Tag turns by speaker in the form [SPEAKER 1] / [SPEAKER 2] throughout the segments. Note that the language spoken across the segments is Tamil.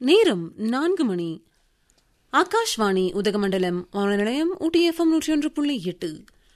[SPEAKER 1] நேரம் நான்கு மணி ஆகாஷ்வாணி உதகமண்டலம் வானொலி நிலையம் ஊட்டி எஃப்எம் நூற்றி ஒன்று புள்ளி எட்டு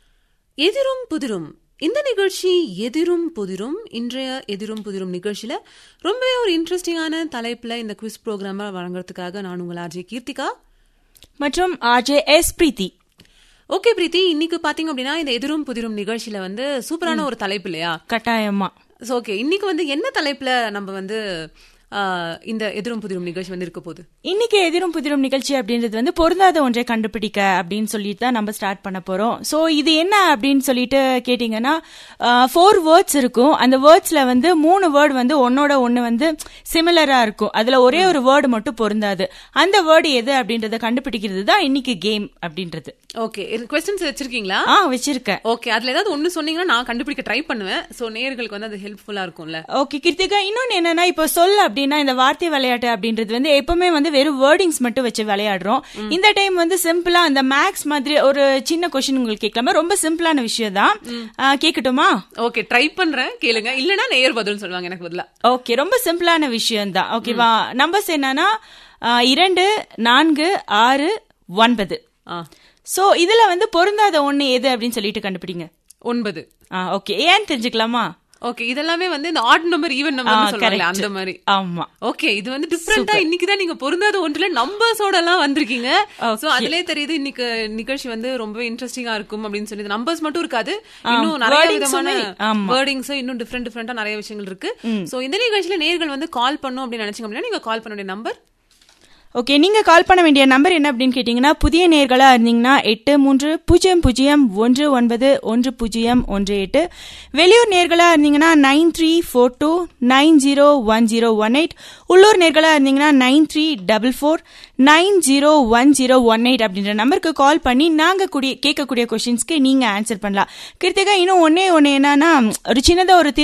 [SPEAKER 1] எதிரும் புதிரும் இந்த நிகழ்ச்சி எதிரும் புதிரும் இன்றைய எதிரும் புதிரும் நிகழ்ச்சியில ரொம்பவே ஒரு இன்ட்ரெஸ்டிங்கான தலைப்புல இந்த குவிஸ் ப்ரோக்ராம வழங்குறதுக்காக நான் உங்கள் ஆர்ஜே கீர்த்திகா
[SPEAKER 2] மற்றும் RJ S Preethi
[SPEAKER 1] okay Preethi இன்னைக்கு பாத்தீங்க அப்படின்னா இந்த எதிரும் புதிரும் நிகழ்ச்சியில வந்து சூப்பரான ஒரு தலைப்பு இல்லையா
[SPEAKER 2] கட்டாயமா
[SPEAKER 1] ஓகே இன்னைக்கு வந்து என்ன தலைப்புல நம்ம வந்து ஆ, இந்த எதிரும் புதிரும் நிகழ்ச்சி வந்து இருக்க போகுது
[SPEAKER 2] இன்னைக்கு எதிரும் புதிரும் நிகழ்ச்சி அப்படின்றது வந்து பொருந்தாத ஒன்றை கண்டுபிடிக்க அப்படின்னு சொல்லிட்டு தான் நம்ம ஸ்டார்ட் பண்ண போறோம் சோ இது என்ன அப்படின்னு சொல்லிட்டு கேட்டீங்கன்னா ஃபோர் வேர்ட்ஸ் இருக்கும் அந்த வேர்ட்ஸ்ல வந்து மூணு வேர்டு வந்து ஒன்னோட ஒன்னு வந்து சிமிலரா இருக்கும் அதுல ஒரே ஒரு வேர்டு மட்டும் பொருந்தாது அந்த வேர்டு எது அப்படின்றத கண்டுபிடிக்கிறது தான் இன்னைக்கு கேம் அப்படின்றது
[SPEAKER 1] ஓகே கொஸ்டின்ஸ் வச்சிருக்கீங்களா
[SPEAKER 2] ஆ வச்சிருக்கேன்
[SPEAKER 1] ஓகே அதுல ஏதாவது ஒண்ணு சொன்னீங்கன்னா நான் கண்டுபிடிக்க ட்ரை பண்ணுவேன் சோ நேயர்களுக்கு வந்து அது ஹெல்ப்ஃபுல்லா இருக்கும்ல
[SPEAKER 2] ஓகே கிருத்திகா இன்னொன்னு என்னன்னா இப்போ சொல் அப்படின்னா இந்த வார்த்தை விளையாட்டு அப்படின்றது வந்து எப்பவுமே வந்து வெறும் வேர்டிங்ஸ் மட்டும் வச்சு விளையாடுறோம் இந்த டைம் வந்து சிம்பிளா அந்த மேக்ஸ் மாதிரி ஒரு சின்ன கொஸ்டின் உங்களுக்கு கேட்கலாமா ரொம்ப சிம்பிளான விஷயம் தான் ஆ, கேட்கட்டுமா
[SPEAKER 1] ஓகே ட்ரை பண்றேன் கேளுங்க இல்லனா நேயர் பதில் சொல்லுவாங்க எனக்கு பதிலா
[SPEAKER 2] ஓகே ரொம்ப சிம்பிளான விஷயம் தான் ஓகேவா நம்பர்ஸ் என்னன்னா ஆ, இரண்டு நான்கு ஆறு ஒன்பது
[SPEAKER 1] ஆ
[SPEAKER 2] சோ இதுல வந்து பொருந்தாத ஒண்ணு எது அப்படின்னு சொல்லிட்டு கண்டுபிடிங்க
[SPEAKER 1] ஒன்பது
[SPEAKER 2] ஆ ஓகே ஏன்னு தெரிஞ்சுக்கலாமா
[SPEAKER 1] ஓகே இதெல்லாமே வந்து இந்த ஆட் நம்பர் ஈவன் நம்பர் சொல்றாங்க
[SPEAKER 2] correct.
[SPEAKER 1] அந்த மாதிரி
[SPEAKER 2] ஆமா
[SPEAKER 1] ஓகே இது வந்து டிஃப்ரெண்டா இன்னைக்கு தான் நீங்க பொருந்தாத ஒன்றுல நம்பர்ஸோட எல்லாம் வந்திருக்கீங்க சோ அதுலயே தெரியுது இன்னைக்கு நிகழ்ச்சி வந்து ரொம்ப இன்ட்ரெஸ்டிங்கா இருக்கும் அப்படின்னு சொல்லி நம்பர்ஸ் மட்டும் இருக்காது இன்னும் நிறைய
[SPEAKER 2] wordings
[SPEAKER 1] விதமான
[SPEAKER 2] உமே, ஆமா.
[SPEAKER 1] வேர்டிங்ஸ் இன்னும் டிஃப்ரெண்ட் டிஃப்ரெண்டா நிறைய விஷயங்கள் இருக்கு சோ இந்த நிகழ்ச்சியில நேர்கள் வந்து கால் பண்ணும் அப்படின்னு நினைச்சீங்க அப்படின்னா நீங்க கால் பண்ண வேண்டிய நம்பர்
[SPEAKER 2] ஓகே நீங்க கால் பண்ண வேண்டிய நம்பர் என்ன அப்படின்னு கேட்டீங்கன்னா புதிய நேர்களா இருந்தீங்கன்னா எட்டு மூன்று பூஜ்ஜியம் பூஜ்ஜியம் ஒன்று ஒன்பது ஒன்று பூஜ்ஜியம் ஒன்று எட்டு வெளியூர் நேர்களா இருந்தீங்கன்னா nine three four two nine zero one zero one eight உள்ளூர் நேர்களா இருந்தீங்கன்னா nine three double four nine zero one zero one eight அப்படின்ற நம்பருக்கு கால் பண்ணி நாங்க கூடிய கேட்கக்கூடிய கொஸ்டின்ஸ்க்கு நீங்க ஆன்சர் பண்ணலாம் கிருத்திகா இன்னும் ஒன்னே ஒன்னு என்னன்னா ஒரு சின்னதா ஒரு